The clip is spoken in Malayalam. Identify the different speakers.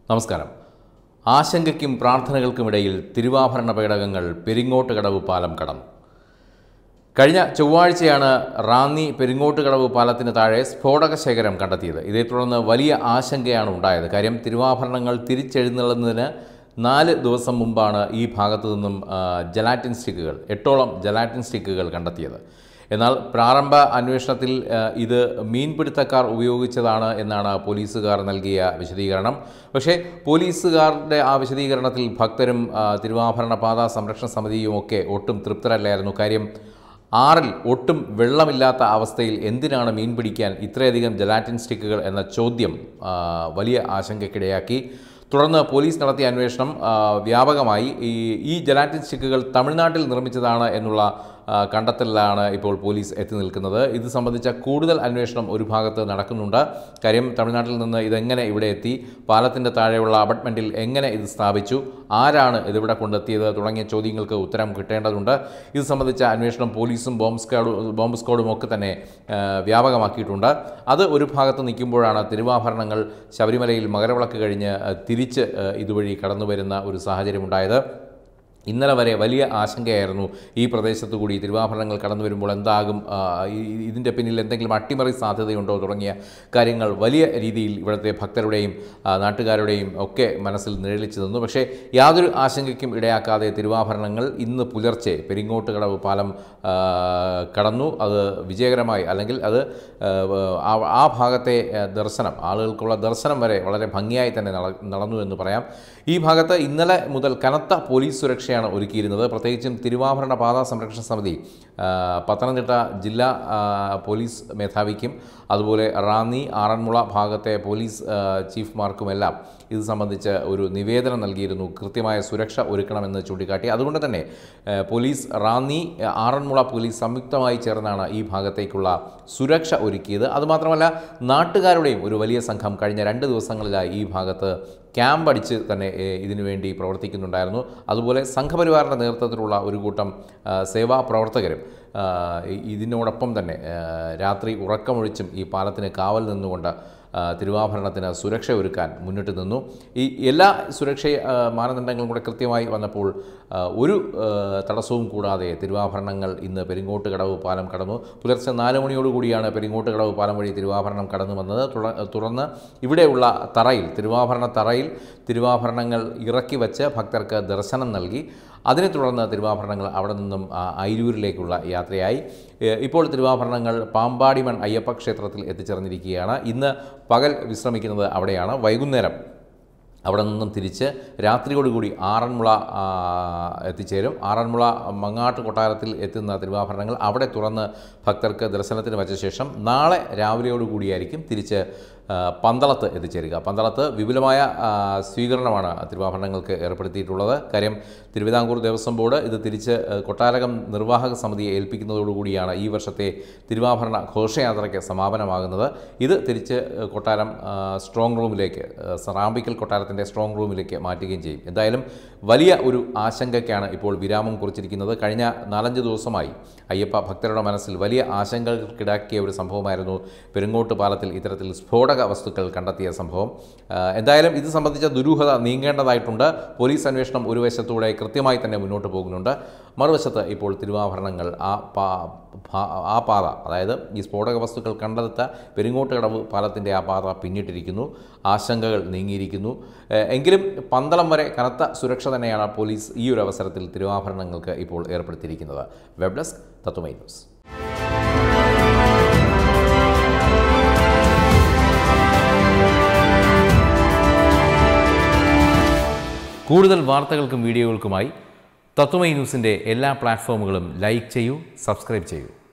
Speaker 1: നമസ്കാരം ആശങ്കയ്ക്കും പ്രാർത്ഥനകൾക്കുമിടയിൽ തിരുവാഭരണ പേടകങ്ങൾ പെരിങ്ങോട്ടുകടവ് പാലം കടന്നു കഴിഞ്ഞ ചൊവ്വാഴ്ചയാണ് റാന്നി പെരിങ്ങോട്ടുകടവ് പാലത്തിന് താഴെ സ്ഫോടക ശേഖരം കണ്ടെത്തിയത് ഇതേ തുടർന്ന് വലിയ ആശങ്കയാണ് ഉണ്ടായത് കാര്യം തിരുവാഭരണങ്ങൾ തിരിച്ചെഴുന്നള്ളുന്നതിന് നാല് ദിവസം മുമ്പാണ് ഈ ഭാഗത്തു നിന്നും ആ, ജലാറ്റിൻ സ്റ്റിക്കുകൾ എട്ടോളം ജലാറ്റിൻ സ്റ്റിക്കുകൾ കണ്ടെത്തിയത് എന്നാൽ പ്രാരംഭ അന്വേഷണത്തിൽ ആ, ഇത് മീൻപിടുത്തക്കാർ ഉപയോഗിച്ചതാണ് എന്നാണ് പോലീസുകാർ നൽകിയ വിശദീകരണം പക്ഷേ പോലീസുകാരുടെ ആ വിശദീകരണത്തിൽ ഭക്തരും ആ, തിരുവാഭരണ പാത സംരക്ഷണ സമിതിയും ഒക്കെ ഒട്ടും തൃപ്തരല്ലായിരുന്നു കാര്യം ആറിൽ ഒട്ടും വെള്ളമില്ലാത്ത അവസ്ഥയിൽ എന്തിനാണ് മീൻ പിടിക്കാൻ ഇത്രയധികം ജലാറ്റിൻ സ്റ്റിക്കുകൾ എന്ന ചോദ്യം ആ, വലിയ ആശങ്കയ്ക്കിടയാക്കി തുടർന്ന് പോലീസ് നടത്തിയ അന്വേഷണം ആ, വ്യാപകമായി ഈ ഈ ജലാറ്റിൻ സ്റ്റിക്കുകൾ തമിഴ്നാട്ടിൽ നിർമ്മിച്ചതാണ് എന്നുള്ള ആ, കണ്ടെത്തലിലാണ് ഇപ്പോൾ പോലീസ് എത്തി നിൽക്കുന്നത് ഇത് സംബന്ധിച്ച കൂടുതൽ അന്വേഷണം ഒരു ഭാഗത്ത് നടക്കുന്നുണ്ട് കാര്യം തമിഴ്നാട്ടിൽ നിന്ന് ഇതെങ്ങനെ ഇവിടെ എത്തി പാലത്തിൻ്റെ താഴെയുള്ള അബട്ട്മെൻറ്റിൽ എങ്ങനെ ഇത് സ്ഥാപിച്ചു ആരാണ് ഇതിവിടെ കൊണ്ടെത്തിയത് തുടങ്ങിയ ചോദ്യങ്ങൾക്ക് ഉത്തരം കിട്ടേണ്ടതുണ്ട് ഇത് സംബന്ധിച്ച അന്വേഷണം പോലീസും ബോംബ് സ്ക്വാഡും ബോംബ് സ്ക്വാഡും ഒക്കെ തന്നെ ആ, വ്യാപകമാക്കിയിട്ടുണ്ട് അത് ഒരു ഭാഗത്ത് നിൽക്കുമ്പോഴാണ് തിരുവാഭരണങ്ങൾ ശബരിമലയിൽ മകരവിളക്ക് കഴിഞ്ഞ് ആ, തിരിച്ച് ആ, ഇതുവഴി കടന്നു വരുന്ന ഒരു സാഹചര്യമുണ്ടായത് ഇന്നലെ വരെ വലിയ ആശങ്കയായിരുന്നു ഈ പ്രദേശത്തു കൂടി തിരുവാഭരണങ്ങൾ കടന്നു വരുമ്പോൾ എന്താകും ആ, ഈ- ഇതിൻ്റെ പിന്നിൽ എന്തെങ്കിലും അട്ടിമറി സാധ്യതയുണ്ടോ തുടങ്ങിയ കാര്യങ്ങൾ വലിയ രീതിയിൽ ഇവിടുത്തെ ഭക്തരുടെയും ആ, നാട്ടുകാരുടെയും ഒക്കെ മനസ്സിൽ നിഴലിച്ചു നിന്നു പക്ഷേ യാതൊരു ആശങ്കയ്ക്കും ഇടയാക്കാതെ തിരുവാഭരണങ്ങൾ ഇന്ന് പുലർച്ചെ പെരിങ്ങോട്ടുകടവ് പാലം ആ, കടന്നു അത് വിജയകരമായി അല്ലെങ്കിൽ അത് ആ, ആ- ആ ഭാഗത്തെ ആ, ദർശനം ആളുകൾക്കുള്ള ദർശനം വരെ വളരെ ഭംഗിയായി തന്നെ നട- നടന്നു എന്ന് പറയാം ഈ ഭാഗത്ത് ഇന്നലെ മുതൽ കനത്ത പോലീസ് സുരക്ഷയാണ് ഒരുക്കിയിരുന്നത് പ്രത്യേകിച്ചും തിരുവാഭരണ പാതാ സംരക്ഷണ സമിതി ആ, പത്തനംതിട്ട ജില്ലാ ആ, പോലീസ് മേധാവിക്കും അതുപോലെ റാന്നി ആറന്മുള ഭാഗത്തെ പോലീസ് ആ, ചീഫ്മാർക്കുമെല്ലാം ഇത് സംബന്ധിച്ച് ഒരു നിവേദനം നൽകിയിരുന്നു കൃത്യമായ സുരക്ഷ ഒരുക്കണമെന്ന് ചൂണ്ടിക്കാട്ടി അതുകൊണ്ട് തന്നെ ആ, പോലീസ് റാന്നി ആ, ആറന്മുള പോലീസ് സംയുക്തമായി ചേർന്നാണ് ഈ ഭാഗത്തേക്കുള്ള സുരക്ഷ ഒരുക്കിയത് അതുമാത്രമല്ല നാട്ടുകാരുടെയും ഒരു വലിയ സംഘം കഴിഞ്ഞ രണ്ട് ദിവസങ്ങളിലായി ഈ ഭാഗത്ത് ക്യാമ്പ് അടിച്ച് തന്നെ ഏ, ഇതിനു വേണ്ടി പ്രവർത്തിക്കുന്നുണ്ടായിരുന്നു അതുപോലെ സംഘപരിവാറിൻ്റെ നേതൃത്വത്തിലുള്ള ഒരു കൂട്ടം ആ, സേവാ പ്രവർത്തകരും ആ, ഇ- ഇതിനോടൊപ്പം തന്നെ ആ, രാത്രി ഉറക്കമൊഴിച്ചും ഈ പാലത്തിന് കാവൽ നിന്നുകൊണ്ട് ആ, തിരുവാഭരണത്തിന് സുരക്ഷ ഒരുക്കാൻ മുന്നിട്ട് നിന്നു ഈ എല്ലാ സുരക്ഷ ആ, മാനദണ്ഡങ്ങളും കൂടെ കൃത്യമായി വന്നപ്പോൾ ആ, ഒരു ആ, തടസ്സവും കൂടാതെ തിരുവാഭരണങ്ങൾ ഇന്ന് പെരിങ്ങോട്ട് കടവ് പാലം കടന്നു പുലർച്ചെ നാല് മണിയോടുകൂടിയാണ് പെരിങ്ങോട്ട് കടവ് പാലം വഴി തിരുവാഭരണം കടന്നു വന്നത് തുറ- തുടർന്ന് ഇവിടെയുള്ള തറയിൽ തിരുവാഭരണ തറയിൽ തിരുവാഭരണങ്ങൾ ഇറക്കി വച്ച് ഭക്തർക്ക് ദർശനം നൽകി അതിനെ തുടർന്ന് തിരുവാഭരണങ്ങൾ അവിടെ നിന്നും ആ, അയിരൂരിലേക്കുള്ള യാത്രയായി ഏ, ഇപ്പോൾ തിരുവാഭരണങ്ങൾ പാമ്പാടിമൺ അയ്യപ്പ ക്ഷേത്രത്തിൽ എത്തിച്ചേർന്നിരിക്കുകയാണ് ഇന്ന് പകൽ വിശ്രമിക്കുന്നത് അവിടെയാണ് വൈകുന്നേരം അവിടെ നിന്നും തിരിച്ച് രാത്രിയോടുകൂടി ആറന്മുള ആ, എത്തിച്ചേരും ആറന്മുള മങ്ങാട്ട് കൊട്ടാരത്തിൽ എത്തുന്ന തിരുവാഭരണങ്ങൾ അവിടെ തുറന്ന് ഭക്തർക്ക് ദർശനത്തിന് വച്ച ശേഷം നാളെ രാവിലെയോടുകൂടിയായിരിക്കും തിരിച്ച് ആ, പന്തളത്ത് എത്തിച്ചേരുക പന്തളത്ത് വിപുലമായ ആ, സ്വീകരണമാണ് തിരുവാഭരണങ്ങൾക്ക് ഏർപ്പെടുത്തിയിട്ടുള്ളത് കാര്യം തിരുവിതാംകൂർ ദേവസ്വം ബോർഡ് ഇത് തിരിച്ച് ആ, കൊട്ടാരകം നിർവാഹക സമിതിയെ ഏൽപ്പിക്കുന്നതോടുകൂടിയാണ് ഈ വർഷത്തെ തിരുവാഭരണ ഘോഷയാത്രയ്ക്ക് സമാപനമാകുന്നത് ഇത് തിരിച്ച് ആ, കൊട്ടാരം ആ, സ്ട്രോങ് റൂമിലേക്ക് ആ, റാമ്പിക്കൽ കൊട്ടാരത്തിൻ്റെ സ്ട്രോങ് റൂമിലേക്ക് മാറ്റുകയും ചെയ്യും എന്തായാലും വലിയ ഒരു ആശങ്കയ്ക്കാണ് ഇപ്പോൾ വിരാമം കുറിച്ചിരിക്കുന്നത് കഴിഞ്ഞ നാലഞ്ച് ദിവസമായി അയ്യപ്പ ഭക്തരുടെ മനസ്സിൽ വലിയ ആശങ്കകൾക്കിടാക്കിയ ഒരു സംഭവമായിരുന്നു പെരുങ്ങോട്ട് പാലത്തിൽ ഇത്തരത്തിൽ സ്ഫോടക വസ്തുക്കൾ കണ്ടെത്തിയ സംഭവം ആ, എന്തായാലും ഇത് സംബന്ധിച്ച ദുരൂഹത നീങ്ങേണ്ടതായിട്ടുണ്ട് പോലീസ് അന്വേഷണം ഒരു വശത്തൂടെ കൃത്യമായി തന്നെ മുന്നോട്ട് പോകുന്നുണ്ട് മറുവശത്ത് ഇപ്പോൾ തിരുവാഭരണങ്ങൾ ആ പാ ഭാ- ആ പാത അതായത് ഈ സ്ഫോടക വസ്തുക്കൾ കണ്ടെടുത്ത പെരിങ്ങോട്ടുകടവ് പാലത്തിൻ്റെ ആ പാത പിന്നിട്ടിരിക്കുന്നു ആശങ്കകൾ നീങ്ങിയിരിക്കുന്നു ഏഹ് എങ്കിലും പന്തളം വരെ കനത്ത സുരക്ഷ തന്നെയാണ് പോലീസ് ഈ ഒരു അവസരത്തിൽ തിരുവാഭരണങ്ങൾക്ക് ഇപ്പോൾ ഏർപ്പെടുത്തിയിരിക്കുന്നത് വെബ് ഡെസ്ക് തത്വമൈ ന്യൂസ് കൂടുതൽ വാർത്തകൾക്കും വീഡിയോകൾക്കുമായി തത്വമൈ ന്യൂസിൻ്റെ എല്ലാ പ്ലാറ്റ്ഫോമുകളും ലൈക്ക് ചെയ്യൂ സബ്സ്ക്രൈബ് ചെയ്യൂ